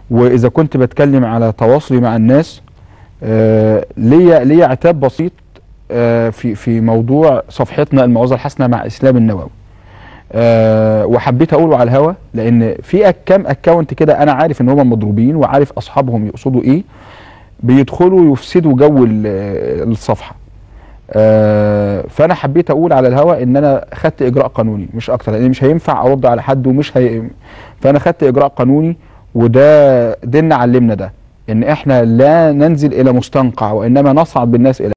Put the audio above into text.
واذا كنت بتكلم على تواصلي مع الناس آه، ليا ليا عتاب بسيط آه، في في موضوع صفحتنا الموعظه الحسنه مع اسلام النووي أه وحبيت اقوله على الهوا لان في أك- كام اكونت كده انا عارف ان هم مضروبين وعارف اصحابهم يقصدوا ايه بيدخلوا يفسدوا جو ال- الصفحه أه فانا حبيت اقول على الهوا ان انا خدت اجراء قانوني مش اكتر لان مش هينفع ارد على حد ومش هي فانا خدت اجراء قانوني وده ديننا علمنا ده ان احنا لا ننزل الى مستنقع وانما نصعد بالناس الى